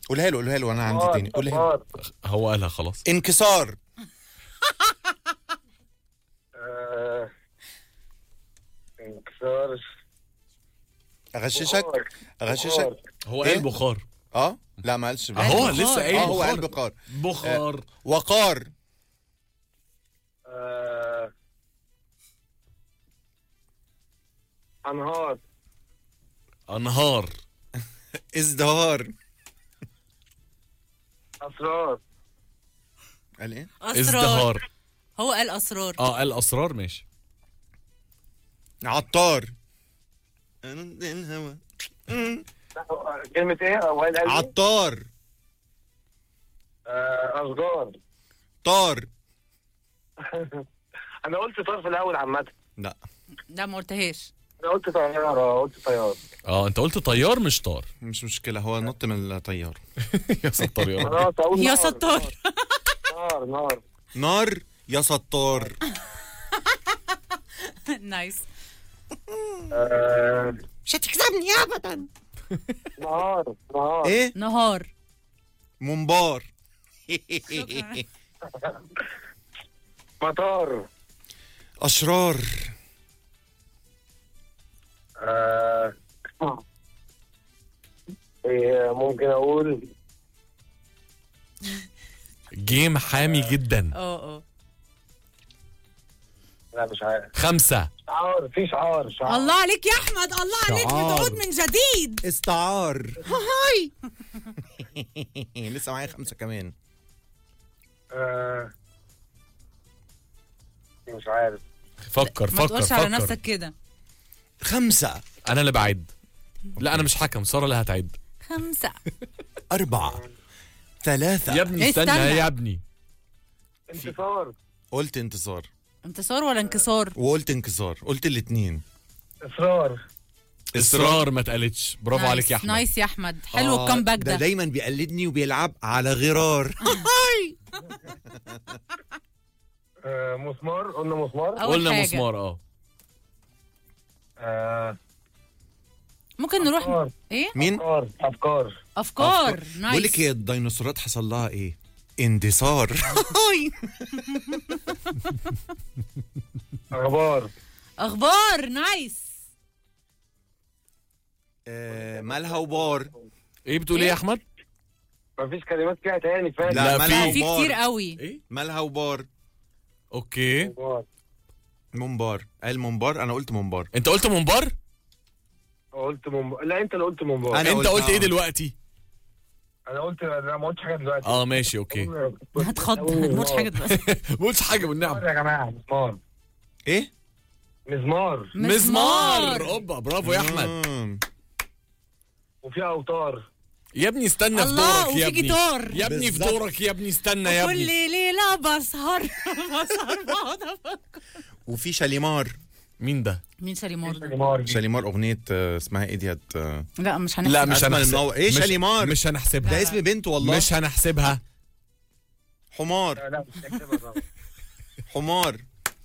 قولها له قولها له انا عندي تاني قولها له طار هو قالها خلاص انكسار آه، انكسار اغششك بخار. اغششك هو إيه؟ قال بخار اه لا ما قالش اهو بخار. لسه قايل اه هو قال بخار بقار بخار وقار آه، انهار انهار ازدهار اسرار قال ايه اسرار ازدهار هو قال اسرار اه قال اسرار ماشي عطار الهوى كلمة ايه؟ اوائل قلبي عطار آه، اشجار طار انا قلت طار في الاول عامة لا لا ما قلتهاش انا قلت طيارة قلت طيار اه انت قلت طيار مش طار مش مشكلة هو نط من الطيار يا ستار يا رب خلاص اقول يا نار. ستار نار نار نار يا ستار نايس آه، مش هتكسبني ابدا نهار نهار ايه نهار منبار شكرا مطار اشرار آه، إيه، ممكن اقول جيم حامي جدا اه اه لا مش عارف خمسة شعار في شعار شعار الله عليك يا احمد الله عليك شعار. بتعود من جديد استعار هاي لسه معايا خمسة كمان آه، مش عارف فكر ما فكر تقولش على فكر نفسك كده خمسة انا اللي بعد لا انا مش حكم ساره اللي هتعد خمسة أربعة ثلاثة يا ابني استنى استنى. يا ابني انتصار قلت انتصار انتصار ولا انكسار وقلت انكسار قلت الاتنين اصرار اصرار ما اتقالتش برافو نايس، عليك يا احمد نايس يا احمد حلو آه، الكامباك ده ده دايما بيقلدني وبيلعب على غرار آه، مسمار قلنا مسمار أول قلنا حاجة. مسمار اه آه، ممكن نروح أفكار. ايه مين؟ افكار افكار افكار بقول نايس لك هي الديناصورات حصل لها ايه؟ اندثار اخبار اخبار نايس آه، مالها وبار ايه بتقول ايه يا احمد مفيش كلمات كده تاني فاهم لا لا، مالها في وبار كتير قوي ايه مالها وبار اوكي أخبار. منبار قال منبار انا قلت منبار انت قلت منبر قلت منبار لا انت اللي قلت منبار أنا انت قلت قلت ايه آه. دلوقتي انا قلت انا ما قلتش حاجه دلوقتي اه ماشي اوكي هتخض ما قلتش حاجه دلوقتي ما قلتش حاجه بالنعم مزمار يا جماعه مزمار ايه؟ مزمار مزمار اوبا برافو يا احمد مم. وفي اوتار يا ابني استنى في الله، دورك يا وفي ابني جيتار. يا ابني في بالظبط. دورك يا ابني استنى يا كل ابني ليله بسهر بسهر بقعد أفكر. وفي شاليمار مين ده مين شاليمار ده؟ شاليمار دي. شاليمار اغنيه آه، اسمها ايه ديت آه، لا مش هنحسب لا مش أسمع هنحسب المنور. إيه مش- شاليمار؟ مش هنحسبها ده اسم بنت والله مش هنحسبها حمار لا لا مش هكتبها طبعا. حمار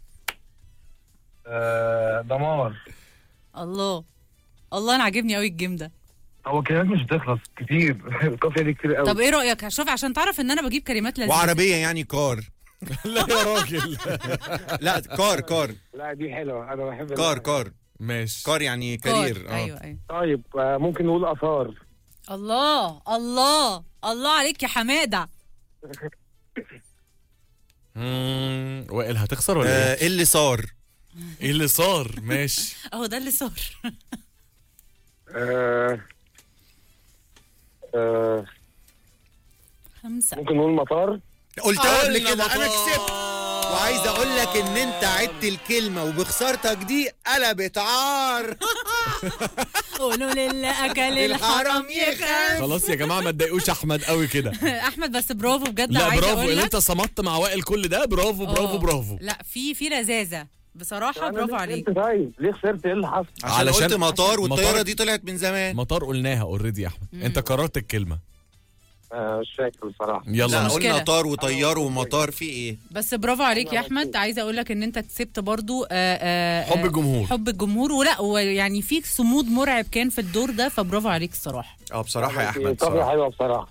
آه، دمار الله الله انا عاجبني قوي الجيم ده هو كلمات مش بتخلص كتير القافيه دي كتير قوي طب ايه رايك شوف عشان تعرف ان انا بجيب كلمات لذيذه وعربيه يعني كار لا يا راجل لا كار كار لا دي حلوه انا بحب كار ال- كار ماشي كار يعني كار. كارير اه ايوه ايوه طيب آه، ممكن نقول اثار الله الله الله عليك يا حماده مم، وائل هتخسر ولا آه، ايه؟ ايه اللي صار؟ ايه اللي صار؟ ماشي اهو ده اللي صار آه، آه، خمسه ممكن نقول مطار قلتها قبل قلنا كده انا مطار. كسبت وعايز اقول لك ان انت عدت الكلمه وبخسارتك دي قلبت عار قولوا للي اكل الحرام يخاف خلاص يا جماعه ما تضايقوش احمد قوي كده احمد بس برافو بجد لا عايزه برافو اقول ان لك انت صمدت مع وائل كل ده برافو برافو آه. برافو لا في في لذاذه بصراحه أنا برافو ليه عليك خسرت طيب ليه خسرت ايه اللي حصل عشان علشان- قلت مطار عشان- والطياره مطار- دي طلعت من زمان مطار قلناها اوريدي يا احمد انت كررت الكلمه آه، مش فاكر بصراحه يلا لا مشكلة. قلنا طار وطيار ومطار في ايه بس برافو عليك يا احمد عايزه اقول لك ان انت كسبت برضو آه آه حب آه، الجمهور. حب الجمهور ولا ويعني فيك صمود مرعب كان في الدور ده فبرافو عليك الصراحه اه بصراحه يا احمد قافيه بصراحة. حلوه بصراحه